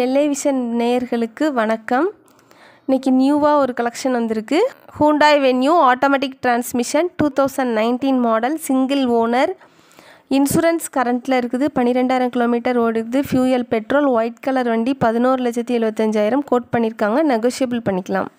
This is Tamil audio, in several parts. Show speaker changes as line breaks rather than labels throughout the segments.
நெல்லை விஷன் நேயர்களுக்கு வணக்கம் இன்றைக்கி நியூவாக ஒரு கலெக்ஷன் வந்திருக்கு Hyundai Venue automatic transmission two thousand nineteen model single owner insurance கரண்ட்டில் இருக்குது பன்னிரெண்டாயிரம் கிலோமீட்டர் ஓடுது ஃபியூயல் பெட்ரோல் ஒயிட் கலர் வண்டி பதினோரு லட்சத்தி எழுபத்தஞ்சாயிரம் கோட் பண்ணியிருக்காங்க நெகோஷியபிள் பண்ணிக்கலாம்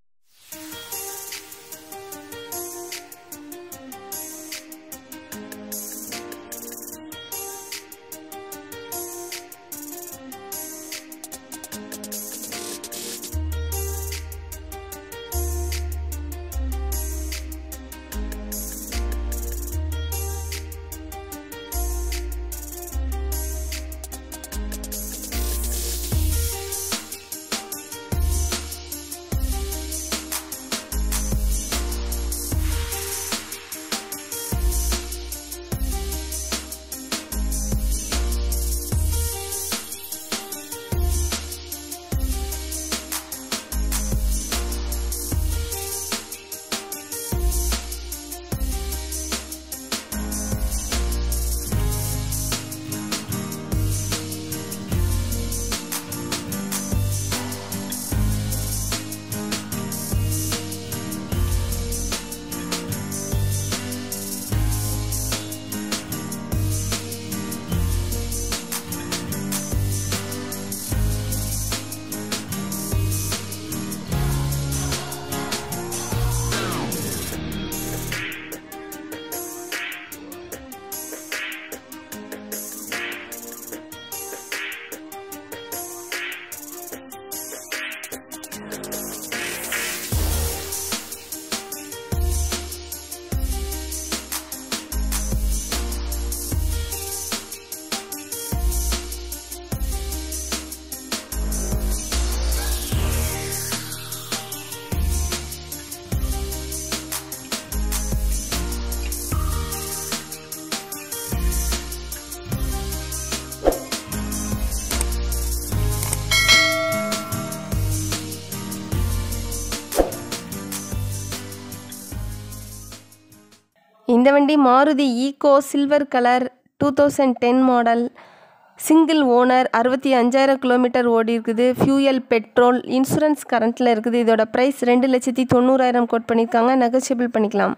இந்த வண்டி Maruti Eeco silver colour two thousand ten model single owner அறுபத்தி அஞ்சாயிரம் கிலோமீட்டர் ஓடி இருக்குது ஃபியூயல் பெட்ரோல் இன்சூரன்ஸ் கரண்ட்டில் இருக்குது இதோட ப்ரைஸ் ரெண்டு லட்சத்தி தொண்ணூறாயிரம் கோட் பண்ணியிருக்காங்க நெகோஷியபிள் பண்ணிக்கலாம்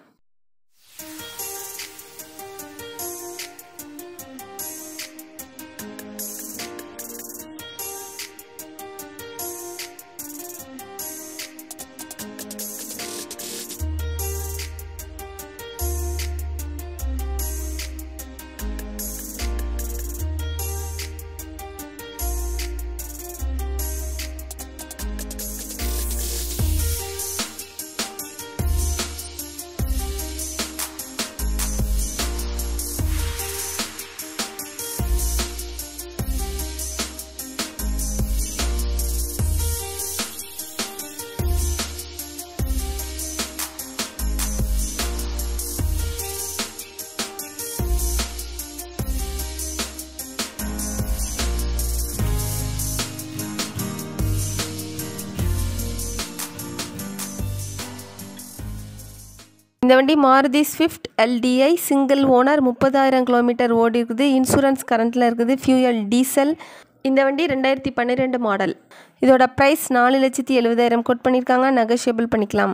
இந்த வண்டி Maruti Swift LDI single owner முப்பதாயிரம் கிலோமீட்டர் ஓடி இருக்குது இன்சூரன்ஸ் கரண்ட்டில் இருக்குது ஃபியூயல் டீசல் இந்த வண்டி ரெண்டாயிரத்தி பன்னிரெண்டு மாடல் இதோட ப்ரைஸ் நாலு லட்சத்தி எழுபதாயிரம் கோட் பண்ணியிருக்காங்க நெகோஷியபிள் பண்ணிக்கலாம்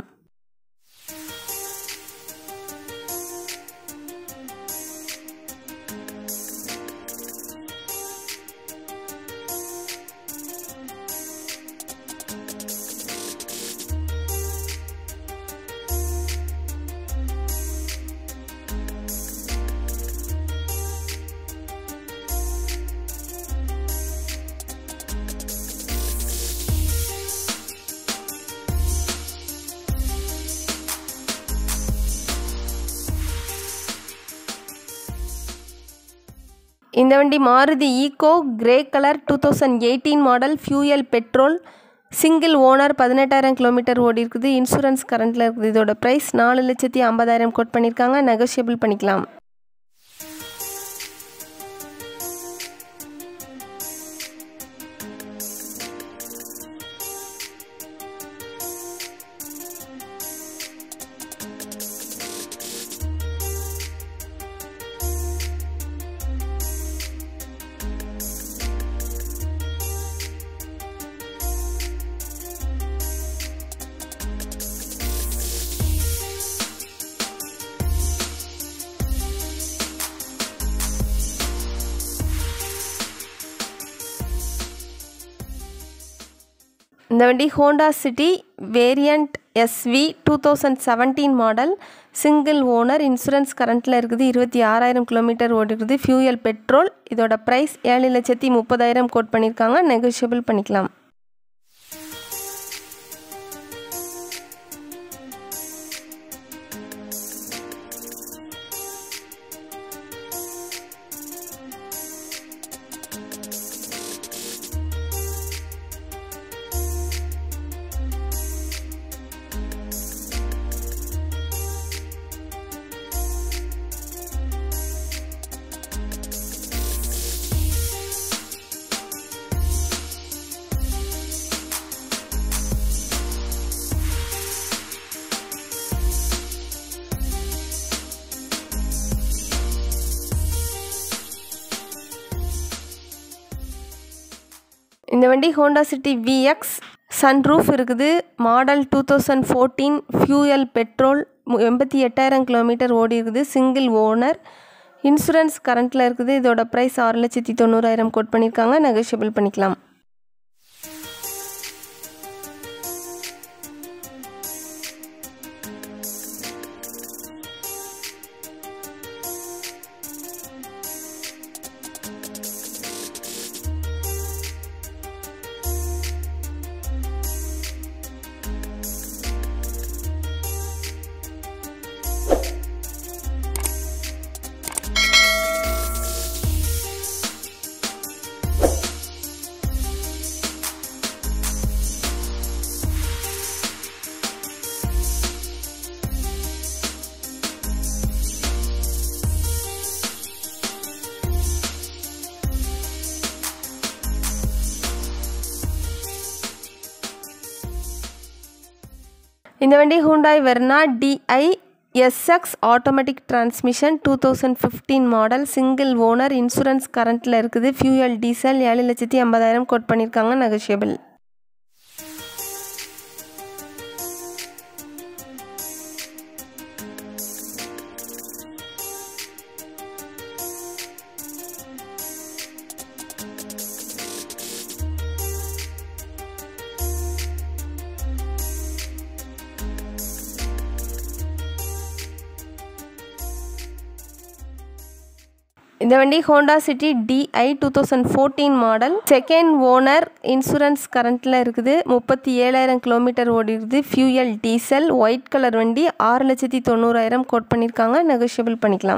இந்த வண்டி Maruti Eeco grey colour two thousand eighteen model fuel petrol single owner பதினெட்டாயிரம் கிலோமீட்டர் ஓடி இருக்குது இன்சூரன்ஸ் கரண்ட்டில் இருக்குது இதோட ப்ரைஸ் நாலு லட்சத்தி ஐம்பதாயிரம் கோட் பண்ணியிருக்காங்க நெகோஷியபிள் பண்ணிக்கலாம் இந்த வண்டி Honda City variant SV two thousand seventeen model single owner insurance கரண்ட்டில் இருக்குது இருபத்தி ஆறாயிரம் கிலோமீட்டர் ஓடிருக்குது ஃபியூயல் பெட்ரோல் இதோட ப்ரைஸ் ஏழு லட்சத்தி முப்பதாயிரம் கோட் பண்ணியிருக்காங்க நெகோஷியபிள் பண்ணிக்கலாம் இந்த வண்டி ஹோண்டா சிட்டி விஎக்ஸ் சன்ரூஃப் இருக்குது model two thousand fourteen fuel petrol எண்பத்தி எட்டாயிரம் கிலோமீட்டர் ஓடி இருக்குது சிங்கிள் ஓனர் இன்சூரன்ஸ் கரண்ட்டில் இருக்குது இதோட ப்ரைஸ் ஆறு லட்சத்தி தொண்ணூறாயிரம் கோட் பண்ணியிருக்காங்க நெகோஷியபிள் பண்ணிக்கலாம் இந்த வண்டி Hyundai Verna DI SX automatic transmission two thousand fifteen model single owner insurance கரண்ட்டில் இருக்குது ஃபியூயல் டீசல் ஏழு லட்சத்தி ஐம்பதாயிரம் கோட் பண்ணியிருக்காங்க நெகோஷியபிள் இந்த வண்டி Honda City DI two thousand fourteen model second owner insurance கரண்ட்டில் இருக்குது முப்பத்தி ஏழாயிரம் கிலோமீட்டர் ஓடி இருக்குது ஃபியூயல் டீசல் ஒயிட் கலர் வண்டி ஆறு லட்சத்தி தொண்ணூறாயிரம் கோட் பண்ணியிருக்காங்க நெகோஷியபிள் பண்ணிக்கலாம்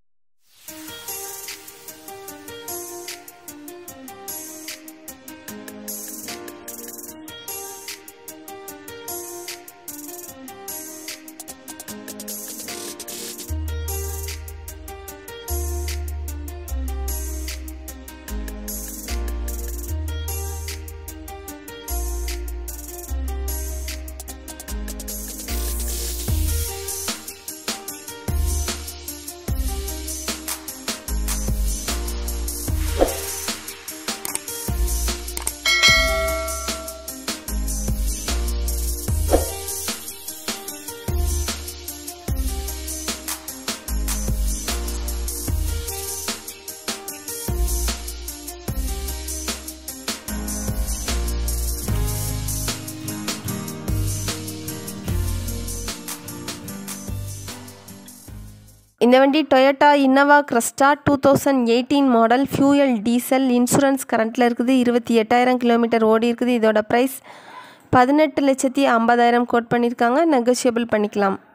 இந்த வண்டி Toyota Innova Crysta two thousand eighteen model fuel diesel insurance கரண்ட்டில் இருக்குது இருபத்தி எட்டாயிரம் கிலோமீட்டர் ஓடி இருக்குது இதோட ப்ரைஸ் பதினெட்டு லட்சத்தி ஐம்பதாயிரம் கோட் பண்ணியிருக்காங்க நெகோஷியபிள் பண்ணிக்கலாம்